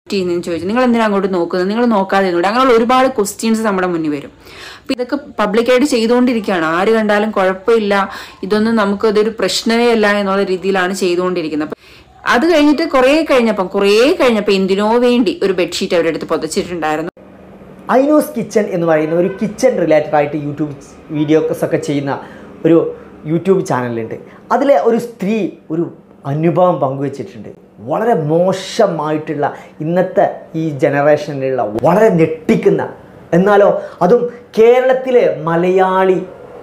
ചെയ്യുന്നതെന്ന് ചോദിച്ചു നിങ്ങൾ എന്തിനാ അങ്ങോട്ട് നോക്കുന്നത് നിങ്ങൾ നോക്കാതെ ഇരുന്നൂടെ അങ്ങനെയുള്ള ഒരുപാട് ക്വസ്റ്റ്യൻസ് നമ്മുടെ മുന്നിൽ വരും അപ്പൊ ഇതൊക്കെ പബ്ലിക്കായിട്ട് ചെയ്തുകൊണ്ടിരിക്കുകയാണ് ആര് കണ്ടാലും കുഴപ്പമില്ല ഇതൊന്നും നമുക്ക് ഇതൊരു പ്രശ്നമേ അല്ല എന്നുള്ള രീതിയിലാണ് ചെയ്തുകൊണ്ടിരിക്കുന്നത് അപ്പൊ അത് കഴിഞ്ഞിട്ട് കുറേ കഴിഞ്ഞപ്പം കുറേ കഴിഞ്ഞപ്പോൾ എന്തിനോ വേണ്ടി ഒരു ബെഡ്ഷീറ്റ് അവരുടെ അടുത്ത് പുതച്ചിട്ടുണ്ടായിരുന്നു ഐനോസ് കിച്ചൺ എന്ന് പറയുന്ന ഒരു കിച്ചൺ റിലേറ്റഡ് ആയിട്ട് യൂട്യൂബ് വീഡിയോസ് ഒക്കെ ചെയ്യുന്ന ഒരു യൂട്യൂബ് ചാനലുണ്ട് അതിലെ ഒരു സ്ത്രീ ഒരു അനുഭവം പങ്കുവച്ചിട്ടുണ്ട് വളരെ മോശമായിട്ടുള്ള ഇന്നത്തെ ഈ ജനറേഷനിലുള്ള വളരെ ഞെട്ടിക്കുന്ന എന്നാലോ അതും കേരളത്തിലെ മലയാളി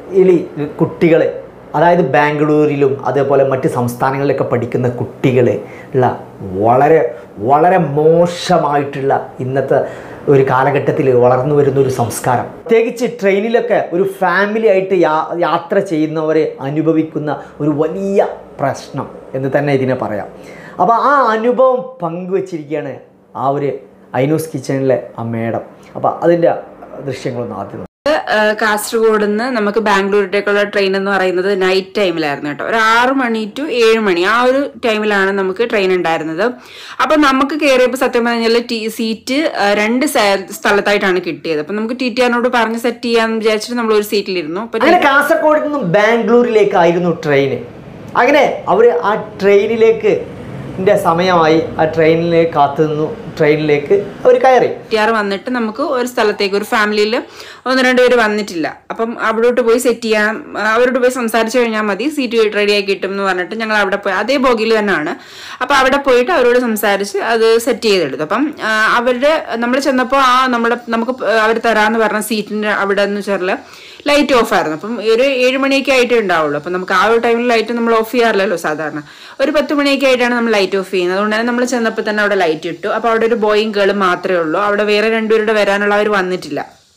കുട്ടികൾ അതായത് ബാംഗ്ലൂരിലും അതേപോലെ മറ്റ് സംസ്ഥാനങ്ങളിലൊക്കെ പഠിക്കുന്ന കുട്ടികൾ ഉള്ള വളരെ വളരെ മോശമായിട്ടുള്ള ഇന്നത്തെ ഒരു കാലഘട്ടത്തിൽ വളർന്നു വരുന്ന ഒരു സംസ്കാരം പ്രത്യേകിച്ച് ട്രെയിനിലൊക്കെ ഒരു ഫാമിലി ആയിട്ട് യാ യാത്ര ചെയ്യുന്നവർ അനുഭവിക്കുന്ന ഒരു വലിയ പ്രശ്നം എന്ന് തന്നെ ഇതിനെ പറയാം അപ്പോൾ ആ അനുഭവം പങ്കുവച്ചിരിക്കുകയാണ് ആ ഒരു ഐനൂസ് കിച്ചണിലെ ആ മേഡം അപ്പോൾ അതിൻ്റെ ദൃശ്യങ്ങളൊന്ന് ആദ്യം കാസർഗോഡ് നിന്ന് നമുക്ക് ബാംഗ്ലൂരിലേക്കുള്ള ട്രെയിൻ എന്ന് പറയുന്നത് നൈറ്റ് ടൈമിലായിരുന്നു കേട്ടോ ഒരു ആറ് മണി ടു ഏഴ് മണി ആ ഒരു ടൈമിലാണ് നമുക്ക് ട്രെയിൻ ഉണ്ടായിരുന്നത് അപ്പൊ നമുക്ക് കയറിയപ്പോൾ സത്യം പറഞ്ഞാൽ ടി സീറ്റ് രണ്ട് സ- സ്ഥലത്തായിട്ടാണ് കിട്ടിയത് അപ്പൊ നമുക്ക് ടി ടി ആറിനോട് പറഞ്ഞ് സെറ്റ് ചെയ്യാന്ന് വിചാരിച്ചിട്ട് നമ്മൾ ഒരു സീറ്റിലിരുന്നു അപ്പൊ അങ്ങനെ കാസർഗോഡ് നിന്നും ബാംഗ്ലൂരിലേക്കായിരുന്നു ട്രെയിൻ അങ്ങനെ അവർ ആ ട്രെയിനിലേക്ക് ൻ്റെ സമയമായി ആ ട്രെയിനിലേക്ക് കാത്തു നിന്നു ട്രെയിനിലേക്ക് അവർ കയറി ടി ആർ വന്നിട്ട് നമുക്ക് ഒരു സ്ഥലത്തേക്ക് ഒരു ഫാമിലിയിൽ ഒന്ന് രണ്ട് പേര് വന്നിട്ടില്ല അപ്പം അവിടോട്ട് പോയി സെറ്റ് ചെയ്യാം ആ, അവരോട് പോയി സംസാരിച്ചു കഴിഞ്ഞാൽ മതി സീറ്റ് റെഡി ആയി കിട്ടും എന്ന് പറഞ്ഞിട്ട് ഞങ്ങൾ അവിടെ പോയി അതേ ബോഗിൽ തന്നെയാണ് അപ്പം അവിടെ പോയിട്ട് അവരോട് സംസാരിച്ച് അത് സെറ്റ് ചെയ്തെടുത്തു അപ്പം ആ, അവരുടെ നമ്മൾ ചെന്നപ്പോൾ ആ നമ്മുടെ നമുക്ക് അവർ തരാമെന്ന് പറഞ്ഞ സീറ്റിന്റെ അവിടെ എന്ന് വെച്ചാൽ ലൈറ്റ് ഓഫ് ആയിരുന്നു അപ്പം ഒരു ഏഴ് മണിയൊക്കെ ആയിട്ടേ ഉണ്ടാവുള്ളൂ അപ്പം നമുക്ക് ആ ഒരു ടൈമിൽ ലൈറ്റ് നമ്മൾ ഓഫ് ചെയ്യാറില്ലല്ലോ സാധാരണ ഒരു പത്ത് മണിയൊക്കെ ആയിട്ടാണ് നമ്മൾ ലൈറ്റ് ഓഫ് ചെയ്യുന്നത് അതുകൊണ്ട് തന്നെ നമ്മൾ ചെന്നപ്പോൾ തന്നെ അവിടെ ലൈറ്റ് ഇട്ടു അപ്പോൾ അവിടെ ഒരു ബോയും ഗേളും മാത്രമേ ഉള്ളൂ അവിടെ വേറെ രണ്ടുപേരുടെ വരാനുള്ളവർ വന്നിട്ടില്ല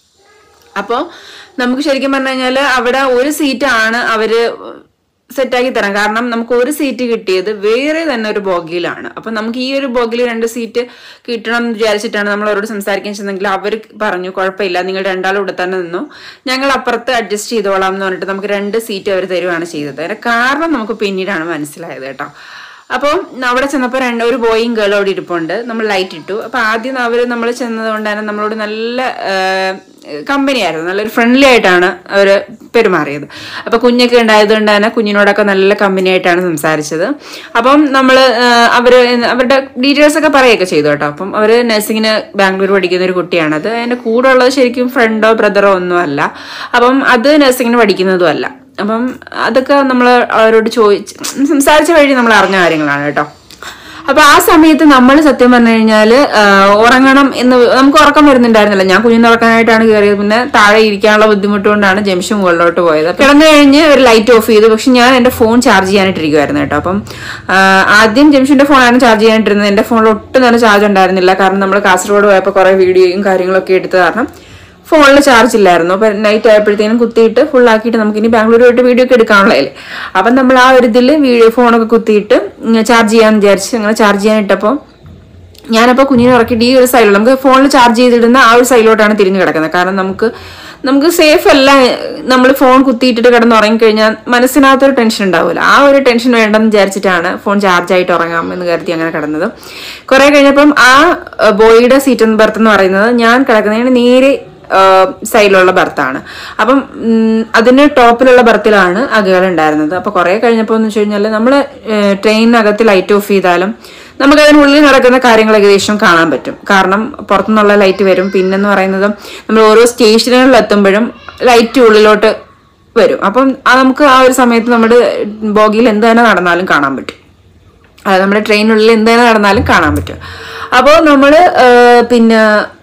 അപ്പോൾ നമുക്ക് ശരിക്കും പറഞ്ഞു കഴിഞ്ഞാൽ അവിടെ ഒരു സീറ്റാണ് അവര് സെറ്റാക്കി തരാം കാരണം നമുക്ക് ഒരു സീറ്റ് കിട്ടിയത് വേറെ തന്നെ ഒരു ബോഗിയിലാണ് അപ്പൊ നമുക്ക് ഈ ഒരു ബോഗിയിൽ രണ്ട് സീറ്റ് കിട്ടണം എന്ന് വിചാരിച്ചിട്ടാണ് നമ്മൾ അവരോട് സംസാരിക്കാൻ ചെന്നെങ്കിൽ അവർ പറഞ്ഞു കുഴപ്പമില്ല നിങ്ങൾ രണ്ടാളും ഇവിടെ തന്നെ നിന്നു ഞങ്ങൾ അപ്പുറത്ത് അഡ്ജസ്റ്റ് ചെയ്തോളാം എന്ന് പറഞ്ഞിട്ട് നമുക്ക് രണ്ട് സീറ്റ് അവർ തരുവാണ് ചെയ്തത് അതിന്റെ കാരണം നമുക്ക് പിന്നീടാണ് മനസ്സിലായത് കേട്ടോ അപ്പോൾ അവിടെ ചെന്നപ്പോൾ രണ്ട് ഒരു ബോയും ഗേളും അവിടെ ഇരിപ്പുണ്ട് നമ്മൾ ലൈറ്റ് ഇട്ടു അപ്പോൾ ആദ്യം അവർ നമ്മൾ ചെന്നതുകൊണ്ട് തന്നെ നമ്മളോട് നല്ല കമ്പനി ആയിരുന്നു നല്ലൊരു ഫ്രണ്ട്ലി ആയിട്ടാണ് അവർ പെരുമാറിയത് അപ്പോൾ കുഞ്ഞൊക്കെ ഉണ്ടായതുകൊണ്ട് തന്നെ കുഞ്ഞിനോടൊക്കെ നല്ല കമ്പനി ആയിട്ടാണ് സംസാരിച്ചത് അപ്പം നമ്മൾ അവർ അവരുടെ ഡീറ്റെയിൽസ് ഒക്കെ പറയുകയൊക്കെ ചെയ്തു കേട്ടോ അപ്പം അവർ നഴ്സിങ്ങിന് ബാംഗ്ലൂർ പഠിക്കുന്ന ഒരു കുട്ടിയാണത് അതിൻ്റെ കൂടെ ഉള്ളത് ശരിക്കും ഫ്രണ്ടോ ബ്രദറോ ഒന്നും അല്ല അപ്പം അത് നഴ്സിങ്ങിന് പഠിക്കുന്നതും അല്ല അപ്പം അതൊക്കെ നമ്മൾ അവരോട് ചോദിച്ച് സംസാരിച്ച വഴി നമ്മൾ അറിഞ്ഞ കാര്യങ്ങളാണ് കേട്ടോ അപ്പൊ ആ സമയത്ത് നമ്മൾ സത്യം പറഞ്ഞു കഴിഞ്ഞാല് ആ, ഉറങ്ങണം എന്ന് നമുക്ക് ഉറക്കം വരുന്നുണ്ടായിരുന്നില്ല ഞാൻ കുഞ്ഞിന് ഉറക്കാനായിട്ടാണ് കയറിയത് പിന്നെ താഴെ ഇരിക്കാനുള്ള ബുദ്ധിമുട്ട് കൊണ്ടാണ് ജംഷൻ മുകളിലോട്ട് പോയത് അപ്പൊ കിടന്നു കഴിഞ്ഞ് ഒരു ലൈറ്റ് ഓഫ് ചെയ്തു പക്ഷെ ഞാൻ എന്റെ ഫോൺ ചാർജ് ചെയ്യാനായിട്ടിരിക്കുമായിരുന്നു കേട്ടോ അപ്പം ആ, ആദ്യം ജംഷന്റെ ഫോണാണ് ചാർജ് ചെയ്യാനായിട്ടിരുന്നത് എന്റെ ഫോണിൽ ഒട്ടും തന്നെ ചാർജ് ഉണ്ടായിരുന്നില്ല കാരണം നമ്മൾ കാസർഗോഡ് പോയപ്പോൾ കുറെ വീഡിയോയും കാര്യങ്ങളൊക്കെ എടുത്ത കാരണം ഫോണിൽ ചാർജ് ഇല്ലായിരുന്നു അപ്പൊ നൈറ്റ് ആയപ്പോഴത്തേനും കുത്തിയിട്ട് ഫുൾ ആക്കിയിട്ട് നമുക്ക് ഇനി ബാംഗ്ലൂർ പോയിട്ട് വീഡിയോ ഒക്കെ എടുക്കാനുള്ളതല്ലേ അപ്പം നമ്മൾ ആ ഒരു ഇതിൽ വീഡിയോ ഫോണൊക്കെ കുത്തിയിട്ട് ചാർജ് ചെയ്യാന്ന് വിചാരിച്ച് അങ്ങനെ ചാർജ് ചെയ്യാനിട്ടപ്പോൾ ഞാനപ്പോൾ കുഞ്ഞിനെ ഇറക്കിയിട്ട് ഈ ഒരു സൈഡിൽ നമുക്ക് ഫോണിൽ ചാർജ് ചെയ്തിടുന്ന ആ ഒരു സൈഡിലോട്ടാണ് തിരിഞ്ഞു കിടക്കുന്നത് കാരണം നമുക്ക് നമുക്ക് സേഫ് അല്ല നമ്മൾ ഫോൺ കുത്തിയിട്ടിട്ട് കിടന്ന് ഉറങ്ങിക്കഴിഞ്ഞാൽ മനസ്സിനകത്തൊരു ടെൻഷൻ ഉണ്ടാവില്ല ആ ഒരു ടെൻഷൻ വേണ്ടെന്ന് വിചാരിച്ചിട്ടാണ് ഫോൺ ചാർജ് ആയിട്ട് ഉറങ്ങാം എന്ന് കരുതി അങ്ങനെ കിടന്നത് കുറെ കഴിഞ്ഞപ്പം ആ അഹ്, ബോയിയുടെ സീറ്റ് ബർത്ത് എന്ന് പറയുന്നത് ഞാൻ കിടക്കുന്നതിന് നേരെ സൈഡിലുള്ള ബർത്താണ് അപ്പം ഉം, അതിന് ടോപ്പിലുള്ള ബർത്തിലാണ് ആ ഗേൾ ഉണ്ടായിരുന്നത് അപ്പൊ കുറെ കഴിഞ്ഞപ്പോൾ എന്ന് വെച്ച് കഴിഞ്ഞാൽ നമ്മൾ ട്രെയിനിനകത്ത് ലൈറ്റ് ഓഫ് ചെയ്താലും നമുക്ക് അതിനുള്ളിൽ നടക്കുന്ന കാര്യങ്ങൾ ഏകദേശം കാണാൻ പറ്റും കാരണം പുറത്തുനിന്നുള്ള ലൈറ്റ് വരും പിന്നെന്ന് പറയുന്നത് നമ്മൾ ഓരോ സ്റ്റേഷനുകളിൽ എത്തുമ്പോഴും ലൈറ്റ് ഉള്ളിലോട്ട് വരും അപ്പം ആ നമുക്ക് ആ ഒരു സമയത്ത് നമ്മുടെ ബോഗിയിൽ എന്ത് തന്നെ നടന്നാലും കാണാൻ പറ്റും അത് നമ്മുടെ ട്രെയിനിനുള്ളിൽ എന്ത് തന്നെ നടന്നാലും കാണാൻ പറ്റും അപ്പോൾ നമ്മൾ പിന്നെ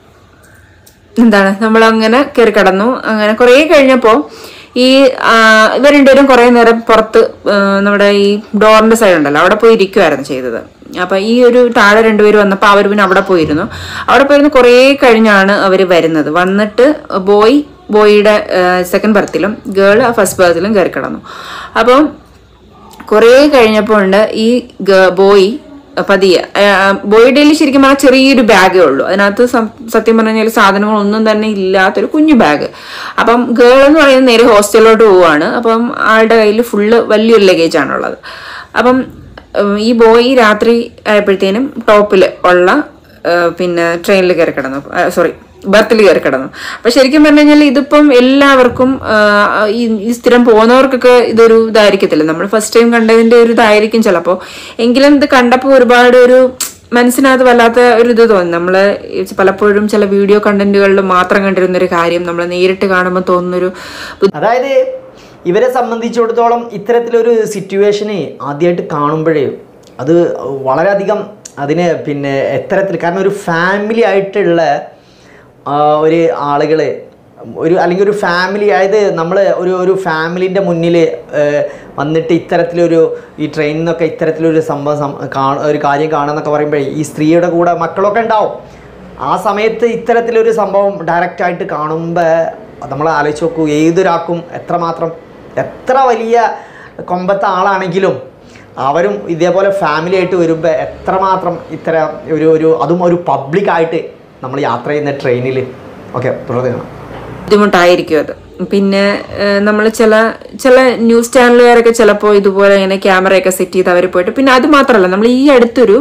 എന്താണ് നമ്മൾ അങ്ങനെ കയറി കിടന്നു അങ്ങനെ കുറേ കഴിഞ്ഞപ്പോൾ ഈ ആ, ഇവർ രണ്ടുപേരും കുറേ നേരം പുറത്ത് ആ, നമ്മുടെ ഈ ഡോറിന്റെ സൈഡ് ഉണ്ടല്ലോ അവിടെ പോയി ഇരിക്കുമായിരുന്നു ചെയ്തത് അപ്പൊ ഈ ഒരു താഴെ രണ്ടുപേരും വന്നപ്പോൾ അവർ പിന്നെ അവിടെ പോയിരുന്നു അവിടെ പോയിരുന്ന് കുറേ കഴിഞ്ഞാണ് അവർ വരുന്നത് വന്നിട്ട് ബോയ് ബോയിയുടെ സെക്കൻഡ് ബർത്തിലും ഗേൾ ഫസ്റ്റ് ബർത്തിലും കയറി കിടന്നു അപ്പം കുറേ കഴിഞ്ഞപ്പോൾ ഉണ്ട് ഈ ഗ- ബോയ് പതിയെ ബോയുടെ കയ്യിൽ ശരിക്കും പറഞ്ഞാൽ ചെറിയൊരു ബാഗേ ഉള്ളൂ അതിനകത്ത് സം- സത്യം പറഞ്ഞാൽ സാധനങ്ങളൊന്നും തന്നെ ഇല്ലാത്തൊരു കുഞ്ഞു ബാഗ് അപ്പം ഗേൾ എന്ന് പറയുന്നത് നേരെ ഹോസ്റ്റലിലോട്ട് പോവാണ് അപ്പം ആളുടെ കയ്യിൽ ഫുള്ള് വലിയൊരു ലഗേജ് ആണുള്ളത് അപ്പം ഉം, ഈ ബോയ് രാത്രി ആയപ്പോഴത്തേനും ടോപ്പിൽ ഉള്ള ആ, പിന്നെ ട്രെയിനിൽ കയറി കിടന്നു സോറി ബർത്തിൽ കയറി കിടന്നു അപ്പൊ ശരിക്കും പറഞ്ഞു കഴിഞ്ഞാൽ ഇതിപ്പം എല്ലാവർക്കും ആ, ഈ ഈ സ്ഥിരം പോകുന്നവർക്കൊക്കെ ഇതൊരു ഇതായിരിക്കത്തില്ല നമ്മൾ ഫസ്റ്റ് ടൈം കണ്ടതിന്റെ ഒരു ഇതായിരിക്കും ചിലപ്പോൾ എങ്കിലും ഇത് കണ്ടപ്പോൾ ഒരുപാട് ഒരു മനസ്സിനകത്ത് വല്ലാത്ത ഒരു ഇത് തോന്നി നമ്മൾ പലപ്പോഴും ചില വീഡിയോ കണ്ടന്റുകളിൽ മാത്രം കണ്ടിരുന്ന ഒരു കാര്യം നമ്മൾ നേരിട്ട് കാണുമ്പോൾ തോന്നുന്നൊരു അതായത് ഇവരെ സംബന്ധിച്ചിടത്തോളം ഇത്തരത്തിലൊരു സിറ്റുവേഷന് ആദ്യമായിട്ട് കാണുമ്പോഴേ അത് വളരെയധികം അതിന് പിന്നെ എത്തരത്തിൽ കാരണം ഒരു ഫാമിലി ആയിട്ടുള്ള ആ, ഒരു ആളുകൾ ഒരു അല്ലെങ്കിൽ ഒരു ഫാമിലി അതായത് നമ്മൾ ഒരു ഒരു ഫാമിലിൻ്റെ മുന്നിൽ വന്നിട്ട് ഇത്തരത്തിലൊരു ഈ ട്രെയിനിൽ നിന്നൊക്കെ ഇത്തരത്തിലൊരു സംഭവം സം- കാണ ഒരു കാര്യം കാണുന്നൊക്കെ പറയുമ്പോഴേ ഈ സ്ത്രീയുടെ കൂടെ മക്കളൊക്കെ ഉണ്ടാവും ആ സമയത്ത് ഇത്തരത്തിലൊരു സംഭവം ഡയറക്റ്റായിട്ട് കാണുമ്പോൾ നമ്മൾ ആലോചിച്ച് നോക്കൂ ഏതൊരാൾക്കും എത്രമാത്രം എത്ര വലിയ കൊമ്പത്തെ ആളാണെങ്കിലും അവരും ഇതേപോലെ ഫാമിലി ആയിട്ട് വരുമ്പോൾ എത്രമാത്രം ഇത്തര ഒരു ഒരു അതും ഒരു പബ്ലിക്കായിട്ട് നമ്മൾ യാത്ര ചെയ്യുന്ന ട്രെയിനിൽ ഓക്കെ തുടർന്ന് ബുദ്ധിമുട്ടായിരിക്കും അത് പിന്നെ നമ്മൾ ചില ചില ന്യൂസ് ചാനലുകാരൊക്കെ ചിലപ്പോൾ ഇതുപോലെ ഇങ്ങനെ ക്യാമറയൊക്കെ സെറ്റ് ചെയ്ത് അവർ പോയിട്ട് പിന്നെ അത് മാത്രമല്ല നമ്മൾ ഈ അടുത്തൊരു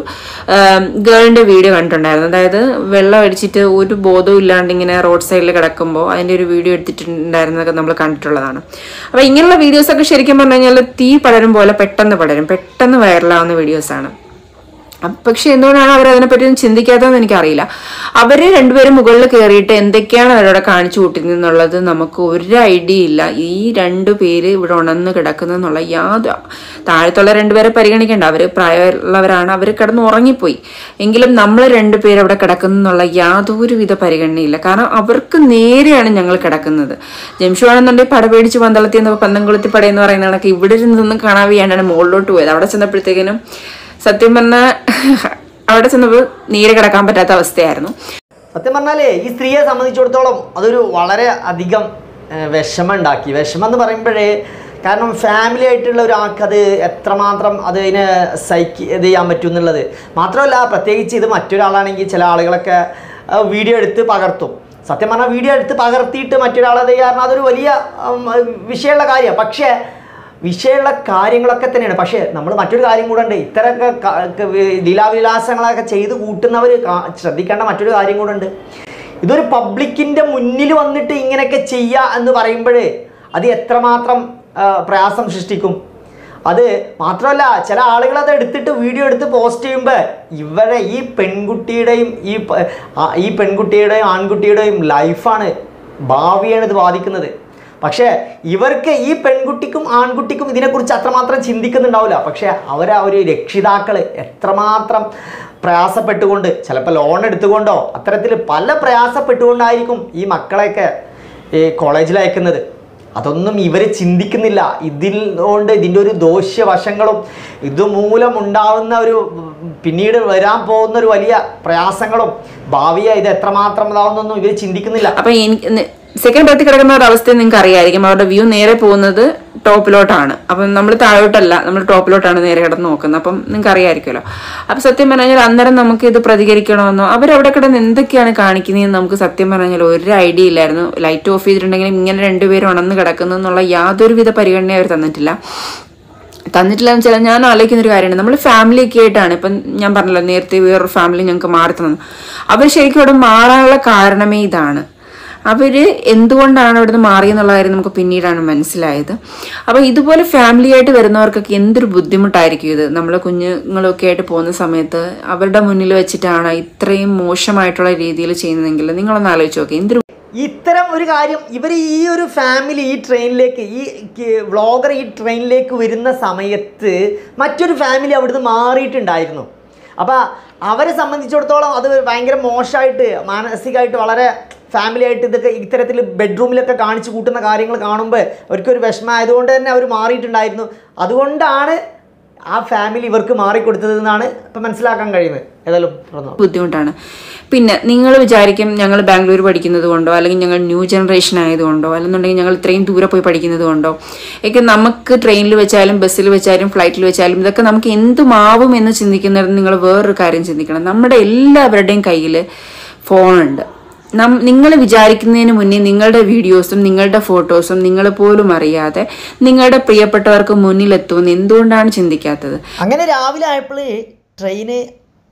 ഗേളിന്റെ വീഡിയോ കണ്ടിട്ടുണ്ടായിരുന്നു അതായത് വെള്ളം അടിച്ചിട്ട് ഒരു ബോധവും ഇല്ലാണ്ട് ഇങ്ങനെ റോഡ് സൈഡിൽ കിടക്കുമ്പോൾ അതിന്റെ ഒരു വീഡിയോ എടുത്തിട്ടുണ്ടായിരുന്നതൊക്കെ നമ്മൾ കണ്ടിട്ടുള്ളതാണ് അപ്പോൾ ഇങ്ങനെയുള്ള വീഡിയോസൊക്കെ ശരിക്കും പറഞ്ഞു കഴിഞ്ഞാൽ തീ പടരും പോലെ പെട്ടെന്ന് പടരും പെട്ടെന്ന് വൈറലാവുന്ന വീഡിയോസാണ് അപ്പ- പക്ഷെ എന്തുകൊണ്ടാണ് അവർ അതിനെപ്പറ്റി ഒന്നും ചിന്തിക്കാത്തതെന്ന് എനിക്കറിയില്ല അവര് രണ്ടുപേരും മുകളിൽ കയറിയിട്ട് എന്തൊക്കെയാണ് അവരവിടെ കാണിച്ചു കൂട്ടുന്നതെന്നുള്ളത് നമുക്ക് ഒരു ഐഡിയ ഇല്ല ഈ രണ്ടു പേര് ഇവിടെ ഉണർന്ന് കിടക്കുന്നെന്നുള്ള യാതൊരു താഴത്തുള്ള രണ്ടുപേരെ പരിഗണിക്കേണ്ട അവർ പ്രായമുള്ളവരാണ് അവർ കിടന്ന് ഉറങ്ങിപ്പോയി എങ്കിലും നമ്മൾ രണ്ടുപേരും അവിടെ കിടക്കുന്നുള്ള യാതൊരുവിധ പരിഗണനയില്ല കാരണം അവർക്ക് നേരെയാണ് ഞങ്ങൾ കിടക്കുന്നത് ജംഷു ആണെന്നുണ്ടെങ്കിൽ പട പേടിച്ച് പന്തളത്തി എന്ന് പന്തംകുളത്തി പട എന്ന് പറയുന്ന കണക്ക് ഇവിടെ ഇരുന്നൊന്നും കാണാൻ വയ്യാണ്ടാണ് മുകളിലോട്ട് പോയത് അവിടെ ചെന്നപ്പോഴത്തേക്കിനും സത്യം പറഞ്ഞാൽ അവിടെ ചെന്നപ്പോൾ നീര് കിടക്കാൻ പറ്റാത്ത അവസ്ഥയായിരുന്നു സത്യം പറഞ്ഞാലേ ഈ സ്ത്രീയെ സംബന്ധിച്ചിടത്തോളം അതൊരു വളരെ അധികം ഏഹ്, വിഷമം ഉണ്ടാക്കി വിഷമം എന്ന് പറയുമ്പോഴേ കാരണം ഫാമിലി ആയിട്ടുള്ള ഒരാൾക്ക് അത് എത്രമാത്രം അത് അതിനെ സൈക്ക് ഇത് ചെയ്യാൻ പറ്റും എന്നുള്ളത് മാത്രമല്ല പ്രത്യേകിച്ച് ഇത് മറ്റൊരാളാണെങ്കിൽ ചില ആളുകളൊക്കെ ആ, വീഡിയോ എടുത്ത് പകർത്തും സത്യം പറഞ്ഞാൽ വീഡിയോ എടുത്ത് പകർത്തിയിട്ട് മറ്റൊരാളത് കാരണം അതൊരു വലിയ ഉം, വിഷയമുള്ള കാര്യമാണ് പക്ഷേ വിഷയമുള്ള കാര്യങ്ങളൊക്കെ തന്നെയാണ് പക്ഷേ നമ്മൾ മറ്റൊരു കാര്യം കൂടെ ഉണ്ട് ഇത്തരമൊക്കെ ക- ക- വി- ലീലാവിലാസങ്ങളൊക്കെ ചെയ്ത് കൂട്ടുന്നവർ ശ്രദ്ധിക്കേണ്ട മറ്റൊരു കാര്യം കൂടെ ഉണ്ട് ഇതൊരു പബ്ലിക്കിൻ്റെ മുന്നിൽ വന്നിട്ട് ഇങ്ങനെയൊക്കെ ചെയ്യുക എന്ന് പറയുമ്പോഴേ അത് എത്രമാത്രം ആ, പ്രയാസം സൃഷ്ടിക്കും അത് മാത്രമല്ല ചില ആളുകൾ അത് എടുത്തിട്ട് വീഡിയോ എടുത്ത് പോസ്റ്റ് ചെയ്യുമ്പോൾ ഇവരെ ഈ പെൺകുട്ടിയുടെയും ഈ പ- ആ, ഈ പെൺകുട്ടിയുടെയും ആൺകുട്ടിയുടെയും ലൈഫാണ് ഭാവിയാണ് ഇത് ബാധിക്കുന്നത് പക്ഷേ ഇവർക്ക് ഈ പെൺകുട്ടിക്കും ആൺകുട്ടിക്കും ഇതിനെക്കുറിച്ച് അത്രമാത്രം ചിന്തിക്കുന്നുണ്ടാവില്ല പക്ഷേ അവരാ ഒരു രക്ഷിതാക്കൾ എത്രമാത്രം പ്രയാസപ്പെട്ടുകൊണ്ട് ചിലപ്പോൾ ലോൺ എടുത്തുകൊണ്ടോ അത്തരത്തിൽ പല പ്രയാസപ്പെട്ടുകൊണ്ടായിരിക്കും ഈ മക്കളെയൊക്കെ ഈ കോളേജിൽ അയക്കുന്നത് അതൊന്നും ഇവർ ചിന്തിക്കുന്നില്ല ഇതിൽ കൊണ്ട് ഇതിൻ്റെ ഒരു ദോഷ്യവശങ്ങളും ഇതുമൂലം ഉണ്ടാവുന്ന ഒരു പിന്നീട് വരാൻ പോകുന്ന ഒരു വലിയ പ്രയാസങ്ങളും ഭാവിയെ ഇത് എത്രമാത്രം ഇതാവുന്നൊന്നും ഇവർ ചിന്തിക്കുന്നില്ല അപ്പൊ എനിക്ക് സെക്കൻഡ് ബർത്തിൽ കിടക്കുന്ന ഒരു അവസ്ഥ നിങ്ങൾക്ക് അറിയായിരിക്കും അവരുടെ വ്യൂ നേരെ പോകുന്നത് ടോപ്പിലോട്ടാണ് അപ്പം നമ്മൾ താഴോട്ടല്ല നമ്മൾ ടോപ്പിലോട്ടാണ് നേരെ കിടന്ന് നോക്കുന്നത് അപ്പം നിങ്ങൾക്ക് അറിയാമായിരിക്കുമല്ലോ അപ്പൊ സത്യം പറഞ്ഞാൽ അന്നേരം നമുക്ക് ഇത് പ്രതികരിക്കണമെന്നോ അവരവിടെ കിടന്ന് എന്തൊക്കെയാണ് കാണിക്കുന്നതെന്ന് നമുക്ക് സത്യം പറഞ്ഞാൽ ഒരു ഐഡിയ ഇല്ലായിരുന്നു ലൈറ്റ് ഓഫ് ചെയ്തിട്ടുണ്ടെങ്കിലും ഇങ്ങനെ രണ്ടുപേരും ഉണർന്ന് കിടക്കുന്നു എന്നുള്ള യാതൊരുവിധ പരിഗണനയും അവർ തന്നിട്ടില്ല തന്നിട്ടില്ല എന്ന് വെച്ചാൽ ഞാൻ ആലോചിക്കുന്ന ഒരു കാര്യമാണ് നമ്മൾ ഫാമിലി ഒക്കെ ആയിട്ടാണ് ഇപ്പം ഞാൻ പറഞ്ഞല്ലോ നേരത്തെ വേറൊരു ഫാമിലി ഞങ്ങൾക്ക് മാറി തന്നു അവർ ശരിക്കും അവിടെ മാറാനുള്ള കാരണമേ ഇതാണ് അവര് എന്തുകൊണ്ടാണ് അവിടുന്ന് മാറിയെന്നുള്ള കാര്യം നമുക്ക് പിന്നീടാണ് മനസ്സിലായത് അപ്പൊ ഇതുപോലെ ഫാമിലി ആയിട്ട് വരുന്നവർക്കൊക്കെ എന്തൊരു ബുദ്ധിമുട്ടായിരിക്കും ഇത് നമ്മൾ കുഞ്ഞുങ്ങളൊക്കെ ആയിട്ട് പോകുന്ന സമയത്ത് അവരുടെ മുന്നിൽ വെച്ചിട്ടാണ് ഇത്രയും മോശമായിട്ടുള്ള രീതിയിൽ ചെയ്യുന്നതെങ്കിൽ നിങ്ങളൊന്ന് ആലോചിച്ച് നോക്കി എന്തൊരു ഇത്തരം ഒരു കാര്യം ഇവർ ഈ ഒരു ഫാമിലി ഈ ട്രെയിനിലേക്ക് ഈ വ്ളോഗർ ഈ ട്രെയിനിലേക്ക് വരുന്ന സമയത്ത് മറ്റൊരു ഫാമിലി അവിടുന്ന് മാറിയിട്ടുണ്ടായിരുന്നു അപ്പോൾ അവരെ സംബന്ധിച്ചിടത്തോളം അത് ഭയങ്കര മോശമായിട്ട് മാനസികമായിട്ട് വളരെ ഫാമിലി ആയിട്ട് ഇതൊക്കെ ഇത്തരത്തിൽ ബെഡ്റൂമിലൊക്കെ കാണിച്ചു കൂട്ടുന്ന കാര്യങ്ങൾ കാണുമ്പോൾ അവർക്കൊരു വിഷമം ആയതുകൊണ്ട് തന്നെ അവർ മാറിയിട്ടുണ്ടായിരുന്നു അതുകൊണ്ടാണ് ആ ഫാമിലി ഇവർക്ക് മാറിക്കൊടുത്തതെന്നാണ് ഇപ്പം മനസ്സിലാക്കാൻ കഴിയുന്നത് ഏതായാലും തുറന്നു ബുദ്ധിമുട്ടാണ് പിന്നെ നിങ്ങൾ വിചാരിക്കും ഞങ്ങൾ ബാംഗ്ലൂർ പഠിക്കുന്നത് കൊണ്ടോ അല്ലെങ്കിൽ ഞങ്ങൾ ന്യൂ ജനറേഷൻ ആയതുകൊണ്ടോ അല്ലെന്നുണ്ടെങ്കിൽ ഞങ്ങൾ ഇത്രയും ദൂരെ പോയി പഠിക്കുന്നത് കൊണ്ടോ ഒക്കെ നമുക്ക് ട്രെയിനിൽ വെച്ചാലും ബസ്സിൽ വെച്ചാലും ഫ്ലൈറ്റിൽ വെച്ചാലും ഇതൊക്കെ നമുക്ക് എന്തുമാവും എന്ന് ചിന്തിക്കുന്നത് നിങ്ങൾ വേറൊരു കാര്യം ചിന്തിക്കണം നമ്മുടെ എല്ലാവരുടെയും കയ്യിൽ ഫോണുണ്ട് നം നിങ്ങൾ വിചാരിക്കുന്നതിന് മുന്നേ നിങ്ങളുടെ വീഡിയോസും നിങ്ങളുടെ ഫോട്ടോസും നിങ്ങൾ പോലും അറിയാതെ നിങ്ങളുടെ പ്രിയപ്പെട്ടവർക്ക് മുന്നിലെത്തുമെന്ന് എന്തുകൊണ്ടാണ് ചിന്തിക്കാത്തത് അങ്ങനെ രാവിലെ ആയപ്പോൾ ട്രെയിന്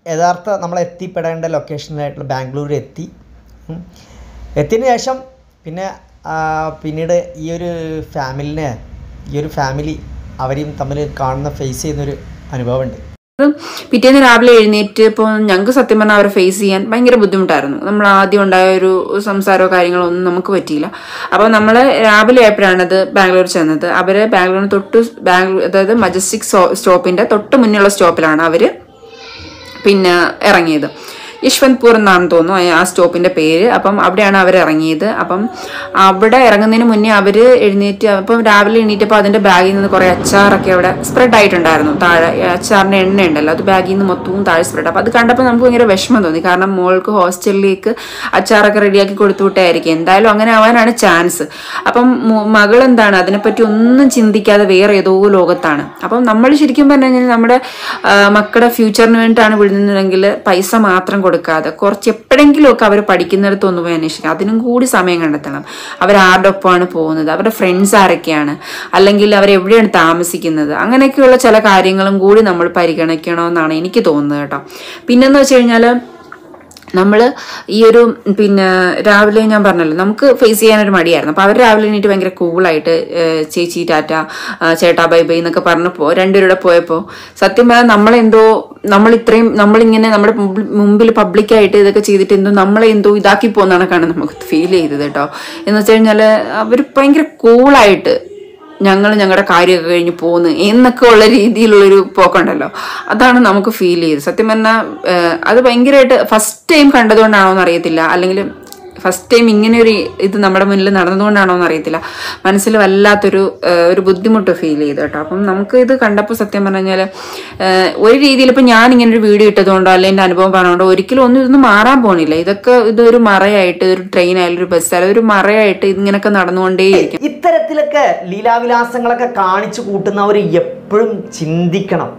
യഥാർത്ഥ നമ്മൾ എത്തിപ്പെടേണ്ട ലൊക്കേഷനിലായിട്ടുള്ള ബാംഗ്ലൂർ എത്തി ഉം. എത്തിയതിന് ശേഷം പിന്നെ ആ, പിന്നീട് ഈ ഒരു ഫാമിലിനെ ഈ ഒരു ഫാമിലി അവരെയും തമ്മിൽ കാണുന്ന ഫേസ് ചെയ്യുന്നൊരു അനുഭവമുണ്ട് പിറ്റേന്ന് രാവിലെ എഴുന്നേറ്റ് ഇപ്പോൾ ഞങ്ങൾക്ക് സത്യം പറഞ്ഞാൽ അവരെ ഫേസ് ചെയ്യാൻ ഭയങ്കര ബുദ്ധിമുട്ടായിരുന്നു നമ്മൾ ആദ്യം ഉണ്ടായ ഒരു സംസാരമോ കാര്യങ്ങളോ ഒന്നും നമുക്ക് പറ്റിയില്ല അപ്പോൾ നമ്മൾ രാവിലെ ആയപ്പോഴാണ് അത് ബാംഗ്ലൂർ ചെന്നത് അവർ ബാംഗ്ലൂരിന് തൊട്ട് ബാംഗ്ലൂർ അതായത് മജസ്റ്റിക് സ്റ്റോപ്പിന്റെ തൊട്ട് മുന്നിലുള്ള സ്റ്റോപ്പിലാണ് അവർ പിന്നെ ഇറങ്ങിയത് യശ്വന്ത്പൂർ എന്നാണ് തോന്നുന്നു ആ- ആ സ്റ്റോപ്പിന്റെ പേര് അപ്പം അവിടെയാണ് അവർ ഇറങ്ങിയത് അപ്പം അവിടെ ഇറങ്ങുന്നതിന് മുന്നേ അവർ എഴുന്നേറ്റ് അപ്പം രാവിലെ എണീറ്റപ്പോൾ അതിന്റെ ബാഗിൽ നിന്ന് കുറേ അച്ചാറൊക്കെ അവിടെ സ്പ്രെഡ് ആയിട്ടുണ്ടായിരുന്നു താഴെ ഈ അച്ചാറിന്റെ എണ്ണ ഉണ്ടല്ലോ അത് ബാഗിൽ നിന്ന് മൊത്തവും താഴെ സ്പ്രെഡ് അപ്പം അത് കണ്ടപ്പോൾ നമുക്ക് ഭയങ്കര വിഷമം തോന്നി കാരണം മോൾക്ക് ഹോസ്റ്റലിലേക്ക് അച്ചാറൊക്കെ റെഡിയാക്കി കൊടുത്തു വിട്ടായിരിക്കും എന്തായാലും അങ്ങനെ ആവാനാണ് ചാൻസ് അപ്പം മു- മകൾ എന്താണ് അതിനെപ്പറ്റി ഒന്നും ചിന്തിക്കാതെ വേറെ ഏതോ ലോകത്താണ് അപ്പം നമ്മൾ ശരിക്കും പറഞ്ഞു കഴിഞ്ഞാൽ നമ്മുടെ ആ, മക്കളുടെ ഫ്യൂച്ചറിന് വേണ്ടിയിട്ടാണ് വിടുന്നതെങ്കിൽ പൈസ മാത്രം കൊടുക്കാതെ കുറച്ച് എപ്പോഴെങ്കിലുമൊക്കെ അവർ പഠിക്കുന്നിടത്ത് ഒന്ന് പോയി അന്വേഷിക്കുക അതിനും കൂടി സമയം കണ്ടെത്തണം അവർ ആരുടെ ഒപ്പമാണ് പോകുന്നത് അവരുടെ ഫ്രണ്ട്സ് ആരൊക്കെയാണ് അല്ലെങ്കിൽ അവർ എവിടെയാണ് താമസിക്കുന്നത് അങ്ങനെയൊക്കെയുള്ള ചില കാര്യങ്ങളും കൂടി നമ്മൾ പരിഗണിക്കണമെന്നാണ് എനിക്ക് തോന്നുന്നത് കേട്ടോ പിന്നെന്ന് വെച്ച് കഴിഞ്ഞാൽ നമ്മൾ ഈ ഒരു പിന്നെ രാവിലെ ഞാൻ പറഞ്ഞല്ലോ നമുക്ക് ഫേസ് ചെയ്യാനൊരു മടിയായിരുന്നു അപ്പോൾ അവർ രാവിലെ എണീറ്റ് ഭയങ്കര കൂളായിട്ട് ചേച്ചി ടാറ്റ ആ, ചേട്ടാ ബൈ ബൈ എന്നൊക്കെ പറഞ്ഞപ്പോൾ രണ്ടുപേരുടെ പോയപ്പോൾ സത്യം പറഞ്ഞാൽ നമ്മളെന്തോ നമ്മൾ ഇത്രയും നമ്മളിങ്ങനെ നമ്മുടെ മുമ്പിൽ- മുമ്പിൽ പബ്ലിക്കായിട്ട് ഇതൊക്കെ ചെയ്തിട്ട് എന്തോ നമ്മളെ എന്തോ ഇതാക്കി പോകുന്നതാണ് കാണാൻ നമുക്ക് ഫീൽ ചെയ്തത് കേട്ടോ എന്ന് വെച്ച് കഴിഞ്ഞാൽ അവർ ഭയങ്കര കൂളായിട്ട് ഞങ്ങൾ ഞങ്ങളുടെ കാര്യമൊക്കെ കഴിഞ്ഞ് പോന്ന് എന്നൊക്കെ ഉള്ള രീതിയിലുള്ളൊരു പോക്കുണ്ടല്ലോ അതാണ് നമുക്ക് ഫീൽ ചെയ്തത് സത്യം പറഞ്ഞാൽ അത് ഭയങ്കരമായിട്ട് ഫസ്റ്റ് ടൈം കണ്ടതുകൊണ്ടാണോ എന്ന് അറിയത്തില്ല അല്ലെങ്കിൽ ഫസ്റ്റ് ടൈം ഇങ്ങനെ ഒരു ഇത് നമ്മുടെ മുന്നിൽ നടന്നതുകൊണ്ടാണോ എന്ന് അറിയത്തില്ല മനസ്സിൽ വല്ലാത്തൊരു ഏഹ്, ഒരു ബുദ്ധിമുട്ട് ഫീൽ ചെയ്തു കേട്ടോ അപ്പം നമുക്ക് ഇത് കണ്ടപ്പോൾ സത്യം പറഞ്ഞു കഴിഞ്ഞാൽ ഒരു രീതിയിൽ ഇപ്പം ഞാൻ ഇങ്ങനെ ഒരു വീഡിയോ ഇട്ടതുകൊണ്ടോ അല്ലെങ്കിൽ എൻ്റെ അനുഭവം പറഞ്ഞുകൊണ്ടോ ഒരിക്കലും ഒന്നും ഇതൊന്നും മാറാൻ പോണില്ല ഇതൊക്കെ ഇതൊരു മറയായിട്ട് ഒരു ട്രെയിൻ ആയാലും ഒരു ബസ് ആയാലും ഒരു മറയായിട്ട് ഇങ്ങനെയൊക്കെ നടന്നുകൊണ്ടേയിരിക്കും ഇത്തരത്തിലൊക്കെ ലീലാവിലാസങ്ങളൊക്കെ കാണിച്ചു കൂട്ടുന്നവർ എപ്പോഴും ചിന്തിക്കണം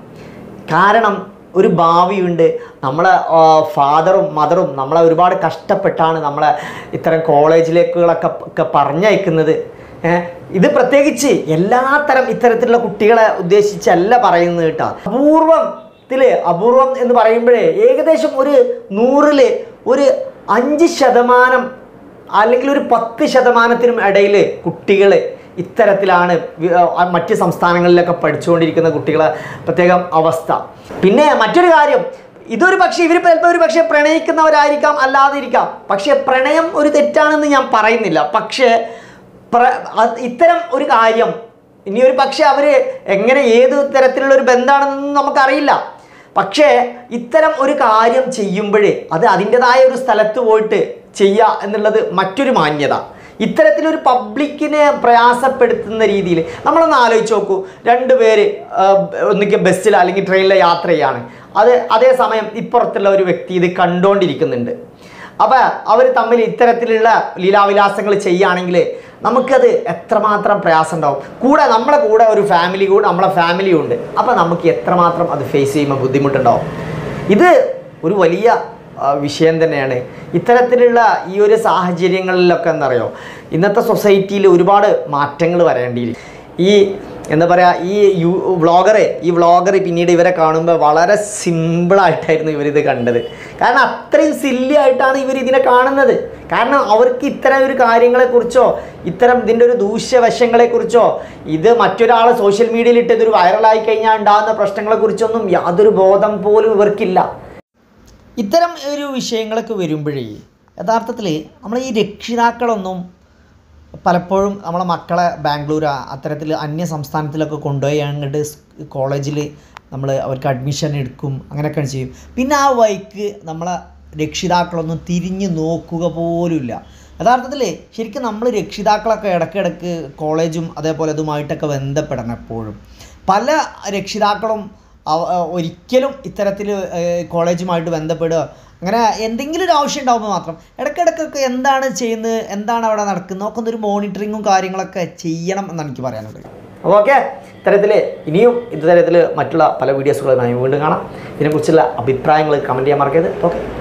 കാരണം ഒരു ഭാവിയുണ്ട് നമ്മളെ ഫാദറും മദറും നമ്മളെ ഒരുപാട് കഷ്ടപ്പെട്ടാണ് നമ്മളെ ഇത്തരം കോളേജിലേക്കുകളൊക്കെ ഒക്കെ പറഞ്ഞയക്കുന്നത് ഏഹ് ഇത് പ്രത്യേകിച്ച് എല്ലാത്തരം ഇത്തരത്തിലുള്ള കുട്ടികളെ ഉദ്ദേശിച്ചല്ല പറയുന്നത് കേട്ടോ അപൂർവത്തില് അപൂർവം എന്ന് പറയുമ്പോഴേ ഏകദേശം ഒരു നൂറില് ഒരു അഞ്ച് ശതമാനം അല്ലെങ്കിൽ ഒരു പത്ത് ശതമാനത്തിനും ഇടയിൽ കുട്ടികൾ ഇത്തരത്തിലാണ് വി- ആ, മറ്റ് സംസ്ഥാനങ്ങളിലൊക്കെ പഠിച്ചുകൊണ്ടിരിക്കുന്ന കുട്ടികളെ പ്രത്യേകം അവസ്ഥ പിന്നെ മറ്റൊരു കാര്യം ഇതൊരു പക്ഷേ ഇവർ ചിലപ്പോൾ ഒരു പക്ഷേ പ്രണയിക്കുന്നവരായിരിക്കാം അല്ലാതിരിക്കാം പക്ഷേ പ്രണയം ഒരു തെറ്റാണെന്ന് ഞാൻ പറയുന്നില്ല പക്ഷേ പ്ര- അത് ഇത്തരം ഒരു കാര്യം ഇനി ഒരു പക്ഷേ അവർ എങ്ങനെ ഏത് തരത്തിലുള്ള ഒരു ബന്ധമാണെന്നൊന്നും നമുക്കറിയില്ല പക്ഷേ ഇത്തരം ഒരു കാര്യം ചെയ്യുമ്പോഴേ അത് അതിൻ്റെതായ ഒരു സ്ഥലത്ത് പോയിട്ട് ചെയ്യുക എന്നുള്ളത് മറ്റൊരു മാന്യത ഇത്തരത്തിലൊരു പബ്ലിക്കിനെ പ്രയാസപ്പെടുത്തുന്ന രീതിയിൽ നമ്മളൊന്ന് ആലോചിച്ച് നോക്കൂ രണ്ട് പേര് ഒന്നിക്ക് ബസ്സിൽ അല്ലെങ്കിൽ ട്രെയിനിലെ യാത്ര ചെയ്യാണ് അത് അതേസമയം ഇപ്പുറത്തുള്ള ഒരു വ്യക്തി ഇത് കണ്ടുകൊണ്ടിരിക്കുന്നുണ്ട് അപ്പോൾ അവർ തമ്മിൽ ഇത്തരത്തിലുള്ള ലീലാവിലാസങ്ങൾ ചെയ്യുകയാണെങ്കിൽ നമുക്കത് എത്രമാത്രം പ്രയാസം ഉണ്ടാവും കൂടെ നമ്മളെ കൂടെ ഒരു ഫാമിലി കൂടെ നമ്മളെ ഫാമിലിയും ഉണ്ട് അപ്പോൾ നമുക്ക് എത്രമാത്രം അത് ഫേസ് ചെയ്യുമ്പോൾ ബുദ്ധിമുട്ടുണ്ടാവും ഇത് ഒരു വലിയ ആ, വിഷയം തന്നെയാണ് ഇത്തരത്തിലുള്ള ഈ ഒരു സാഹചര്യങ്ങളിലൊക്കെ എന്തറിയോ ഇന്നത്തെ സൊസൈറ്റിയിൽ ഒരുപാട് മാറ്റങ്ങൾ വരേണ്ടിയിരിക്കും ഈ എന്താ പറയുക ഈ യു വ്ളോഗറെ ഈ വ്ളോഗർ പിന്നീട് ഇവരെ കാണുമ്പോൾ വളരെ സിമ്പിളായിട്ടായിരുന്നു ഇവരിത് കണ്ടത് കാരണം അത്രയും സില്ലി ആയിട്ടാണ് ഇവർ ഇതിനെ കാണുന്നത് കാരണം അവർക്ക് ഇത്തരം ഒരു കാര്യങ്ങളെക്കുറിച്ചോ ഇത്തരം ഇതിൻ്റെ ഒരു ദൂഷ്യവശങ്ങളെക്കുറിച്ചോ ഇത് മറ്റൊരാൾ സോഷ്യൽ മീഡിയയിൽ ഇട്ട് ഇതൊരു വൈറലായി കഴിഞ്ഞാൽ ഉണ്ടാകുന്ന പ്രശ്നങ്ങളെക്കുറിച്ചൊന്നും യാതൊരു ബോധം പോലും ഇവർക്കില്ല ഇത്തരം ഒരു വിഷയങ്ങളൊക്കെ വരുമ്പോഴേ യഥാർത്ഥത്തിൽ നമ്മൾ ഈ രക്ഷിതാക്കളൊന്നും പലപ്പോഴും നമ്മളെ മക്കളെ ബാംഗ്ലൂർ അത്തരത്തിൽ അന്യ സംസ്ഥാനത്തിലൊക്കെ കൊണ്ടുപോയി അങ്ങോട്ട് കോളേജിൽ നമ്മൾ അവർക്ക് അഡ്മിഷൻ എടുക്കും അങ്ങനെയൊക്കെ ചെയ്യും പിന്നെ ആ വഴിക്ക് നമ്മളെ രക്ഷിതാക്കളൊന്നും തിരിഞ്ഞു നോക്കുക പോലുമില്ല യഥാർത്ഥത്തിൽ ശരിക്കും നമ്മൾ രക്ഷിതാക്കളൊക്കെ ഇടയ്ക്കിടയ്ക്ക് കോളേജും അതേപോലെ അതുമായിട്ടൊക്കെ ബന്ധപ്പെടണം എപ്പോഴും പല രക്ഷിതാക്കളും അവ- ഒരിക്കലും ഇത്തരത്തിൽ കോളേജുമായിട്ട് ബന്ധപ്പെടുക അങ്ങനെ എന്തെങ്കിലും ഒരു ആവശ്യം ഉണ്ടാകുമ്പോൾ മാത്രം ഇടയ്ക്കിടയ്ക്കൊക്കെ എന്താണ് ചെയ്യുന്നത് എന്താണ് അവിടെ നടക്കുന്നത് ഒക്കെ ഒരു മോണിറ്ററിങ്ങും കാര്യങ്ങളൊക്കെ ചെയ്യണം എന്നാണ് എനിക്ക് പറയാനുള്ളത് അപ്പോൾ ഓക്കെ ഇത്തരത്തിൽ ഇനിയും ഇത്തരത്തിൽ മറ്റുള്ള പല വീഡിയോസുകളും വീണ്ടും കാണാം ഇതിനെക്കുറിച്ചുള്ള അഭിപ്രായങ്ങൾ കമൻറ്റ് ചെയ്യാൻ മറക്കരുത് ഓക്കെ